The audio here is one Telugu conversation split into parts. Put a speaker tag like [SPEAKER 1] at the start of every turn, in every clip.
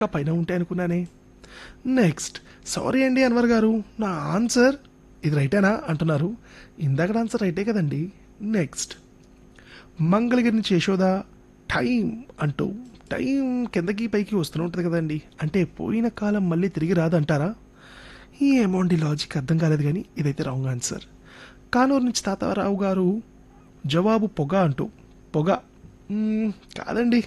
[SPEAKER 1] ఇంకా పైన ఉంటాయి అనుకున్నానే నెక్స్ట్ సారీ అండి అన్వర్ గారు నా ఆన్సర్ ఇది రైటేనా అంటున్నారు ఇందాక ఆన్సర్ రైటే కదండి నెక్స్ట్ మంగళగిరి నుంచి యశోద టైం అంటూ టైం కిందకి పైకి వస్తూనే ఉంటుంది కదండి అంటే పోయిన కాలం మళ్ళీ తిరిగి రాదంటారా ఈ అమౌంట్ లాజిక్ అర్థం కాలేదు కానీ ఇదైతే రాంగ్ ఆన్సర్ కానూరు నుంచి తాతారావు గారు జవాబు పొగ అంటూ పొగ మ్మ్, కాదండి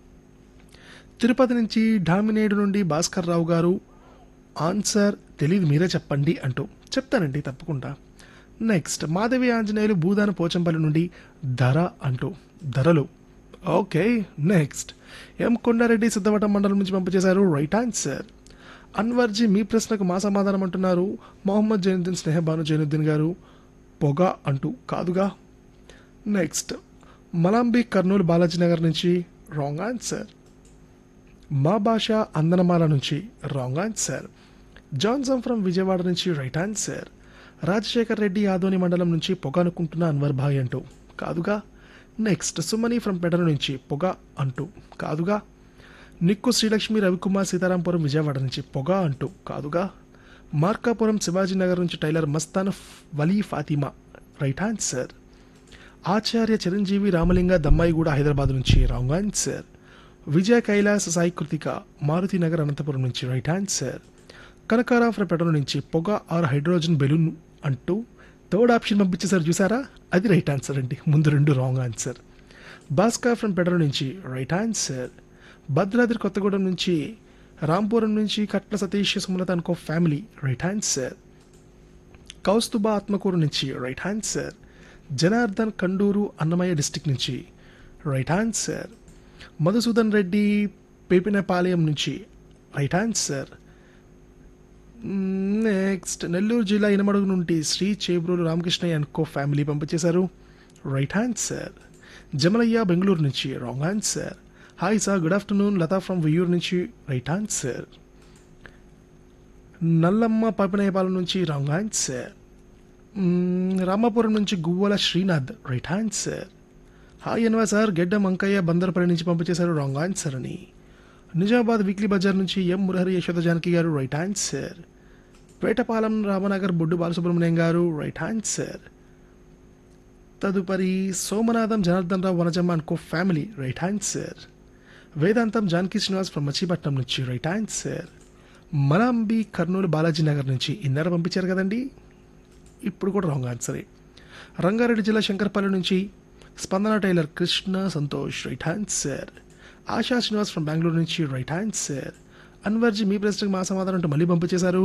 [SPEAKER 1] తిరుపతి నుంచి డామినేడు నుండి భాస్కర్ రావు గారు ఆన్సర్ తెలియదు మీరే చెప్పండి అంటూ చెప్తానండి తప్పకుండా నెక్స్ట్ మాధవి ఆంజనేయులు భూదాన పోచంపల్లి నుండి ధర అంటూ ధరలు okay next M Kondareddy Siddhavatam మండలం నుంచి పంపించేశారు రైట్ ఆన్సర్ అన్వర్జీ మీ ప్రశ్నకు మా సమాధానం అంటున్నారు మొహమ్మద్ జైనుద్దీన్ స్నేహబాను జైనుద్దీన్ గారు పొగ అంటూ కాదుగా నెక్స్ట్ మలాంబి కర్నూలు బాలాజీ నగర్ నుంచి రాంగ్ ఆన్సర్ మా భాష అందనమాల నుంచి wrong answer Johnson from Vijayawada నుంచి రైట్ ఆన్సర్ రాజశేఖర్ రెడ్డి ఆదోని మండలం నుంచి పొగ అనుకుంటున్న అన్వర్ భాయ్ అంటూ కాదుగా నెక్స్ట్ సుమని ఫ్రమ్ పెడల నుంచి పొగ అంటూ కాదుగా నిక్కు శ్రీలక్ష్మి రవికుమార్ సీతారాంపురం విజయవాడ నుంచి పొగ అంటూ కాదుగా మార్కాపురం శివాజీనగర్ నుంచి tailor Mastan Vali Fatima right answer Acharya Chiranjeevi Ramalinga Dammaiguda Hyderabad నుంచి రాంగ్ ఆన్సర్ విజయ కైలాస్ సాయి కృతిక మారుతి నగర్ అనంతపురం నుంచి right answer Kanakarao from petrol నుంచి పొగ ఆర్ హైడ్రోజన్ బెలూన్ అంటూ థర్డ్ ఆప్షన్ పంపించేసారు చూసారా అది రైట్ ఆన్సర్ అండి ముందు రెండు wrong answer Bhaskar from petrol నుంచి రైట్ ఆన్సర్ భద్రాద్రి కొత్తగూడెం నుంచి రాంపురం నుంచి కట్ల సతీష్ సుమలత అనుకో family right answer Kaustubha Atmakur నుంచి right answer Janardhan Kandur Annamayya district నుంచి రైట్ ఆన్సర్ మధుసూదన్ రెడ్డి పేపినపాలెం నుంచి రైట్ ఆన్సర్ నెక్స్ట్ నెల్లూరు జిల్లా ఇనమడుగు నుండి Shri Chebrolu Ramakrishnaiah and co family పంపించేశారు రైట్ ఆన్సర్ జమలయ్య బెంగళూరు నుంచి wrong answer hi sir good afternoon Latha from Viyur నుంచి రైట్ ఆన్సర్ నల్లమ్మ పాపినేపాలెం నుంచి రాంగ్ ఆన్సర్ మ్మ్, రామాపురం నుంచి Guvvala Srinath right answer hi అన్వా సార్ గెడ్డ మంకయ్య బందరపల్లి నుంచి పంపించేశారు రాంగ్ ఆన్సర్ అని నిజామాబాద్ వీక్లీ బజార్ నుంచి ఎం మురహరి యశోద జానకి గారు రైట్ ఆన్సర్ పేటపాలెం రామనగర్ బొడ్డు బాలసుబ్రహ్మణ్యం గారు రైట్ ఆన్సర్ తదుపరి Somanatham Janardhan Rao Vanajamma and co family right answer Vedantam Janaki Srinivas from Machipatnam నుంచి రైట్ ఆన్సర్ మలాంబి కర్నూలు బాలాజీ నగర్ నుంచి ఇన్నర పంపించారు కదండి ఇప్పుడు కూడా రాంగ్ ఆన్సరే రంగారెడ్డి జిల్లా శంకర్పల్లి నుంచి Spandana tailor Krishna Santosh right answer Asha Srinivas from Bengaluru నుంచి రైట్ ఆన్సర్ అన్వర్జీ మీ ప్రశ్నకు మా సమాధానం అంటూ మళ్ళీ పంపించేశారు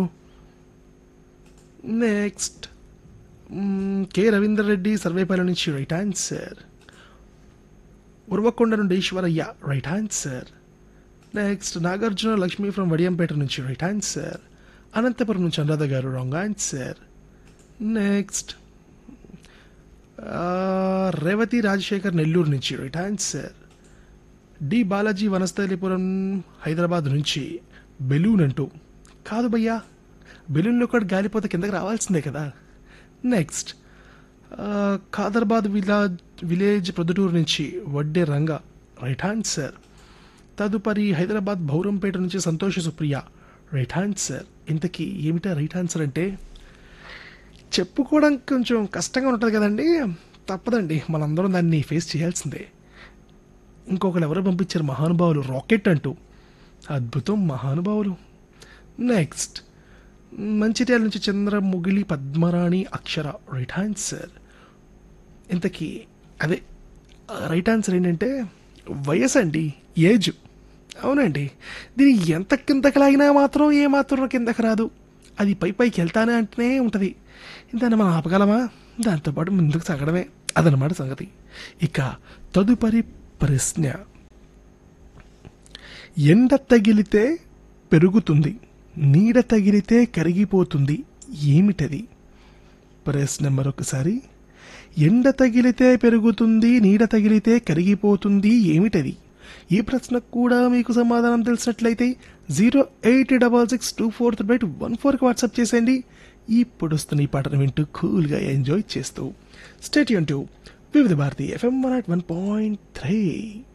[SPEAKER 1] next hmm, K Ravinder Reddy Sarvepalli నుంచి రైట్ ఆన్సర్ ఉర్వకొండ నుండి Eshwaraiah right answer next Nagarjuna Lakshmi from Vadiyampeta నుంచి రైట్ ఆన్సర్ అనంతపురం నుంచి అనురాధ గారు wrong answer next Revathi Rajasekhar Nellore నుంచి right answer D Balaji Vanasthalipuram Hyderabad నుంచి బెలూన్ అంటూ కాదు భయ్యా బెలూన్లో కూడా గాలిపోతే కిందకి రావాల్సిందే కదా నెక్స్ట్ ఆ, ఖాదర్బాద్ విలాజ్ విలేజ్ ప్రొద్దుటూరు నుంచి వడ్డే రంగ రైట్ ఆన్సర్ తదుపరి హైదరాబాద్ బౌరంపేట నుంచి సంతోష సుప్రియ రైట్ ఆన్సర్ ఇంతకీ ఏమిటా రైట్ ఆన్సర్ అంటే చెప్పుకోవడానికి కొంచెం కష్టంగా ఉంటుంది కదండి తప్పదండి మనందరం దాన్ని ఫేస్ చేయాల్సిందే ఇంకొకరు ఎవరు పంపించారు మహానుభావులు రాకెట్ అంటూ అద్భుతం మహానుభావులు నెక్స్ట్ మంచిర్యాల నుంచి చంద్ర ముగిలి పద్మరాణి అక్షర రైట్ ఆన్సర్ ఇంతకీ అదే రైట్ ఆన్సర్ ఏంటంటే వయసు అండి ఏజ్ అవునండి దీని ఎంత కిందకి లాగినా మాత్రం ఏ మాత్రం కిందకి రాదు అది పై పైకి వెళ్తానే అంటూనే ఉంటుంది దాన్ని మనం ఆపగలమా దాంతోపాటు ముందుకు సాగడమే అదనమాట సంగతి ఇక తదుపరి ప్రశ్న ఎండ తగిలితే పెరుగుతుంది నీడ తగిలితే కరిగిపోతుంది ఏమిటది ప్రశ్న మరొకసారి ఎండ తగిలితే పెరుగుతుంది నీడ తగిలితే కరిగిపోతుంది ఏమిటది ఈ ప్రశ్నకు కూడా మీకు సమాధానం తెలిసినట్లయితే zero eight double six two four three eight one ఫోర్కి వాట్సాప్ చేసేయండి ఇప్పుడు వస్తున్న ఈ పాటను వింటూ కూల్గా ఎంజాయ్ చేస్తూ state to Vividh Bharati FM one at one point three